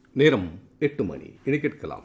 நேரம் எட்டு மணி இனி கேட்கலாம்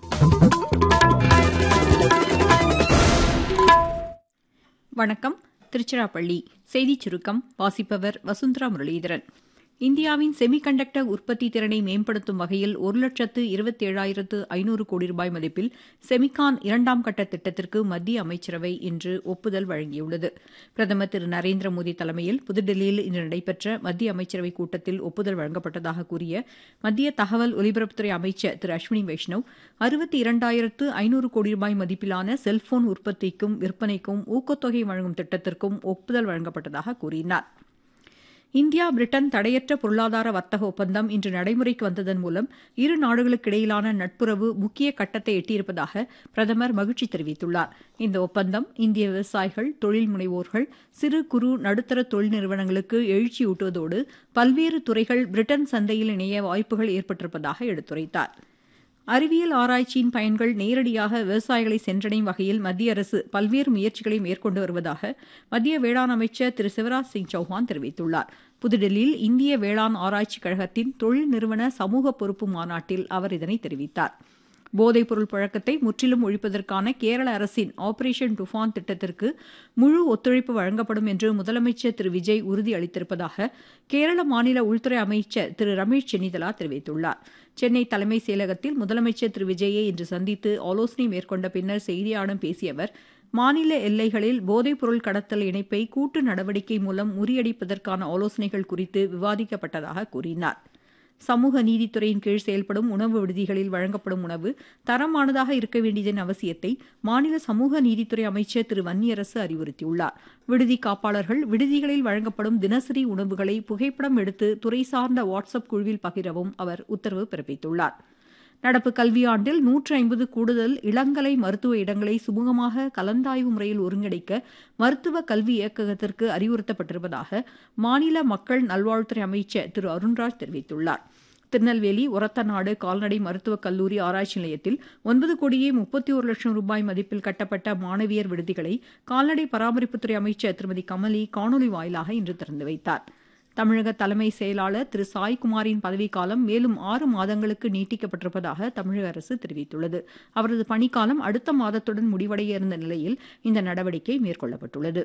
வணக்கம் திருச்சிராப்பள்ளி செய்திச் சுருக்கம் வாசிப்பவர் வசுந்தரா முரளிதரன் இந்தியாவின் செமிகண்டக்டர் உற்பத்தி திறனை மேம்படுத்தும் வகையில் ஒரு லட்சத்து இருபத்தி ஏழாயிரத்து ஐநூறு கோடி ரூபாய் மதிப்பில் செமிகான் இரண்டாம் கட்ட திட்டத்திற்கு மத்திய அமைச்சரவை இன்று ஒப்புதல் வழங்கியுள்ளது பிரதமர் திரு நரேந்திர மோடி தலைமையில் புதுடில்லியில் இன்று நடைபெற்ற மத்திய அமைச்சரவை கூட்டத்தில் ஒப்புதல் வழங்கப்பட்டதாக கூறிய மத்திய தகவல் ஒலிபரப்புத்துறை அமைச்சர் திரு அஸ்வினி வைஷ்ணவ் அறுபத்தி இரண்டாயிரத்து ஐநூறு கோடி ரூபாய் மதிப்பிலான செல்போன் உற்பத்திக்கும் விற்பனைக்கும் ஊக்கத்தொகை வழங்கும் திட்டத்திற்கும் ஒப்புதல் வழங்கப்பட்டதாக கூறினார் இந்தியா பிரிட்டன் தடையற்ற பொருளாதார வர்த்தக ஒப்பந்தம் இன்று நடைமுறைக்கு வந்ததன் மூலம் இரு நாடுகளுக்கிடையிலான நட்புறவு முக்கிய கட்டத்தை எட்டியிருப்பதாக பிரதமர் மகிழ்ச்சி தெரிவித்துள்ளார் இந்த ஒப்பந்தம் இந்திய விவசாயிகள் தொழில் முனைவோர்கள் சிறு குறு நடுத்தர தொழில் நிறுவனங்களுக்கு எழுச்சியூட்டுவதோடு பல்வேறு துறைகள் பிரிட்டன் சந்தையில் இணைய வாய்ப்புகள் ஏற்பட்டிருப்பதாக எடுத்துரைத்தார் அறிவியல் ஆராய்ச்சியின் பயன்கள் நேரடியாக விவசாயிகளை சென்றடையும் வகையில் மத்திய அரசு பல்வேறு முயற்சிகளை மேற்கொண்டு வருவதாக மத்திய வேளாண் அமைச்சர் திரு சிவராஜ் சிங் சௌஹான் தெரிவித்துள்ளார் புதுடில்லியில் இந்திய வேளாண் ஆராய்ச்சிக் கழகத்தின் தொழில் நிறுவன சமூக பொறுப்பு மாநாட்டில் அவர் இதனை தெரிவித்தார் போதைப்பொருள் பழக்கத்தை முற்றிலும் ஒழிப்பதற்கான கேரள அரசின் ஆபரேஷன் டுஃபான் திட்டத்திற்கு முழு ஒத்துழைப்பு வழங்கப்படும் என்று முதலமைச்சர் திரு விஜய் உறுதி அளித்திருப்பதாக கேரள மாநில உள்துறை அமைச்சர் திரு ரமேஷ் சென்னிதலா தெரிவித்துள்ளார் சென்னை தலைமைச் செயலகத்தில் முதலமைச்சர் திரு விஜயை இன்று சந்தித்து ஆலோசனை மேற்கொண்ட பின்னர் செய்தியாளர்களிடம் பேசிய அவர் மாநில எல்லைகளில் போதைப்பொருள் கடத்தல் இணைப்பை கூட்டு நடவடிக்கை மூலம் முறியடிப்பதற்கான ஆலோசனைகள் குறித்து விவாதிக்கப்பட்டதாக கூறினார் சமூக நீதித்துறையின் கீழ் செயல்படும் உணவு விடுதிகளில் வழங்கப்படும் உணவு தரமானதாக இருக்க வேண்டியதன் அவசியத்தை மாநில சமூக நீதித்துறை அமைச்சர் திரு வன்னியரசு அறிவுறுத்தியுள்ளார் விடுதி காப்பாளர்கள் விடுதிகளில் வழங்கப்படும் தினசரி உணவுகளை புகைப்படம் எடுத்து துறை சார்ந்த வாட்ஸ்அப் குழுவில் பகிரவும் அவர் உத்தரவு பிறப்பித்துள்ளார் நடப்பு கல்வியாண்டில் நூற்று ஐம்பது கூடுதல் இளங்கலை மருத்துவ இடங்களை சுமூகமாக கலந்தாய்வு முறையில் ஒருங்கிணைக்க மருத்துவ கல்வி இயக்ககத்திற்கு அறிவுறுத்தப்பட்டிருப்பதாக மாநில மக்கள் நல்வாழ்வுத்துறை அமைச்சர் திரு அருண்ராஜ் தெரிவித்துள்ளார் திருநெல்வேலி ஒரத்தநாடு கால்நடை மருத்துவக் கல்லூரி ஆராய்ச்சி நிலையத்தில் ஒன்பது கோடியே முப்பத்தி ஒரு லட்சம் ரூபாய் மதிப்பில் கட்டப்பட்ட மாணவியர் விடுதிகளை கால்நடை பராமரிப்புத்துறை அமைச்சர் திருமதி கமலி காணொலி வாயிலாக இன்று திறந்து வைத்தார் தமிழக தலைமை செயலாளர் திரு சாய்குமாரின் பதவிக்காலம் மேலும் ஆறு மாதங்களுக்கு நீட்டிக்கப்பட்டிருப்பதாக தமிழக அரசு தெரிவித்துள்ளது அவரது பணிக்காலம் அடுத்த மாதத்துடன் முடிவடைய இருந்த நிலையில் இந்த நடவடிக்கை மேற்கொள்ளப்பட்டுள்ளது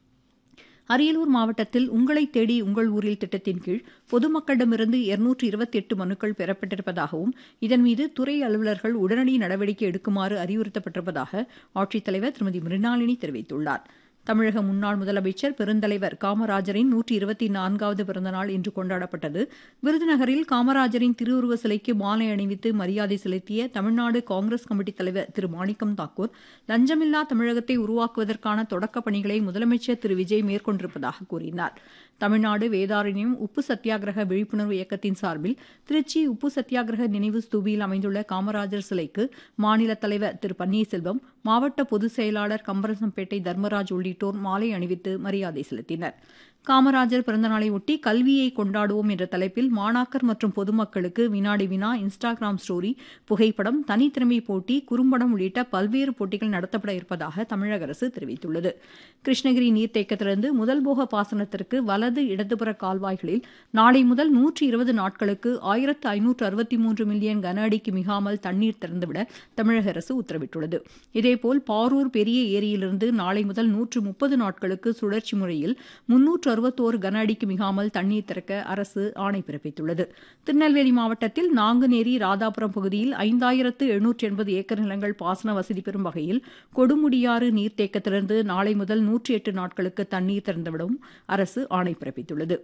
அரியலூர் மாவட்டத்தில் உங்களை தேடி உங்கள் ஊரில் திட்டத்தின் கீழ் பொதுமக்களிடமிருந்து இருநூற்று இருபத்தி எட்டு மனுக்கள் பெறப்பட்டிருப்பதாகவும் இதன் மீது துறை அலுவலர்கள் உடனடி நடவடிக்கை எடுக்குமாறு அறிவுறுத்தப்பட்டிருப்பதாக ஆட்சித்தலைவர் திருமதி மிருணாளினி தெரிவித்துள்ளார் தமிழக முன்னாள் முதலமைச்சர் பெருந்தலைவர் காமராஜரின் நூற்றி இருபத்தி நான்காவது பிறந்தநாள் இன்று கொண்டாடப்பட்டது விருதுநகரில் காமராஜரின் திருவுருவ சிலைக்கு மாலை அணிவித்து மரியாதை செலுத்திய தமிழ்நாடு காங்கிரஸ் கமிட்டி தலைவர் திரு மாணிக்கம் தாக்கூர் லஞ்சமில்லா தமிழகத்தை உருவாக்குவதற்கான தொடக்கப் பணிகளை முதலமைச்சர் திரு விஜய் மேற்கொண்டிருப்பதாக கூறினார் தமிழ்நாடு வேதாரண்யம் உப்பு சத்தியாகிரக விழிப்புணர்வு இயக்கத்தின் சார்பில் திருச்சி உப்பு சத்தியாகிரக நினைவு ஸ்தூபியில் அமைந்துள்ள காமராஜர் சிலைக்கு மாநில தலைவர் திரு பன்னீர்செல்வம் மாவட்ட பொதுச் செயலாளர் கம்பரசம்பேட்டை தர்மராஜ் உள்ளிட்டோர் மாலை அணிவித்து மரியாதை செலுத்தினர் காமராஜர் பிறந்தநாளை ஒட்டி கல்வியை கொண்டாடுவோம் என்ற தலைப்பில் மாணாக்கர் மற்றும் பொதுமக்களுக்கு வினாடி வினா இன்ஸ்டாகிராம் ஸ்டோரி புகைப்படம் தனித்திறமை போட்டி குறும்படம் உள்ளிட்ட பல்வேறு போட்டிகள் நடத்தப்பட இருப்பதாக தமிழக அரசு தெரிவித்துள்ளது கிருஷ்ணகிரி நீர்த்தேக்கத்திலிருந்து முதல் போக பாசனத்திற்கு வலது இடதுபுற கால்வாய்களில் நாளை முதல் நூற்றி இருபது நாட்களுக்கு ஆயிரத்து ஐநூற்று அறுபத்தி மூன்று மில்லியன் கன அடிக்கு மிகாமல் தண்ணீர் திறந்துவிட தமிழக அரசு உத்தரவிட்டுள்ளது இதேபோல் பாரூர் பெரிய ஏரியிலிருந்து நாளை முதல் நூற்று முப்பது நாட்களுக்கு சுழற்சி முறையில் முன்னூற்று அறுபத்தோரு கன அடிக்கு மிகாமல் தண்ணீர் திறக்க அரசு ஆணை பிறப்பித்துள்ளது திருநெல்வேலி மாவட்டத்தில் நாங்குநேரி ராதாபுரம் பகுதியில் ஐந்தாயிரத்து எழுநூற்றி எண்பது ஏக்கர் நிலங்கள் பாசன வசதி பெறும் வகையில் கொடுமுடியாறு நீர்த்தேக்கத்திலிருந்து நாளை முதல் நூற்றி எட்டு நாட்களுக்கு தண்ணீர் திறந்துவிடவும் அரசு ஆணை பிறப்பித்துள்ளது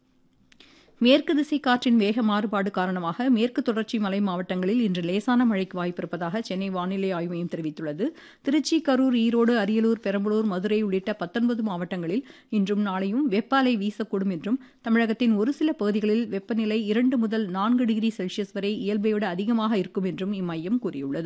மேற்கு திசை காற்றின் வேக மாறுபாடு காரணமாக மேற்கு தொடர்ச்சி மலை மாவட்டங்களில் இன்று லேசான மழைக்கு வாய்ப்பிருப்பதாக சென்னை வானிலை ஆய்வு மையம் தெரிவித்துள்ளது திருச்சி கரூர் ஈரோடு அரியலூர் பெரம்பலூர் மதுரை உள்ளிட்ட பத்தொன்பது மாவட்டங்களில் இன்றும் நாளையும் வெப்ப அலை வீசக்கூடும் என்றும் தமிழகத்தின் ஒரு சில பகுதிகளில் வெப்பநிலை இரண்டு முதல் நான்கு டிகிரி செல்சியஸ் வரை இயல்பை விட அதிகமாக இருக்கும் என்றும் இம்மையம் கூறியுள்ளது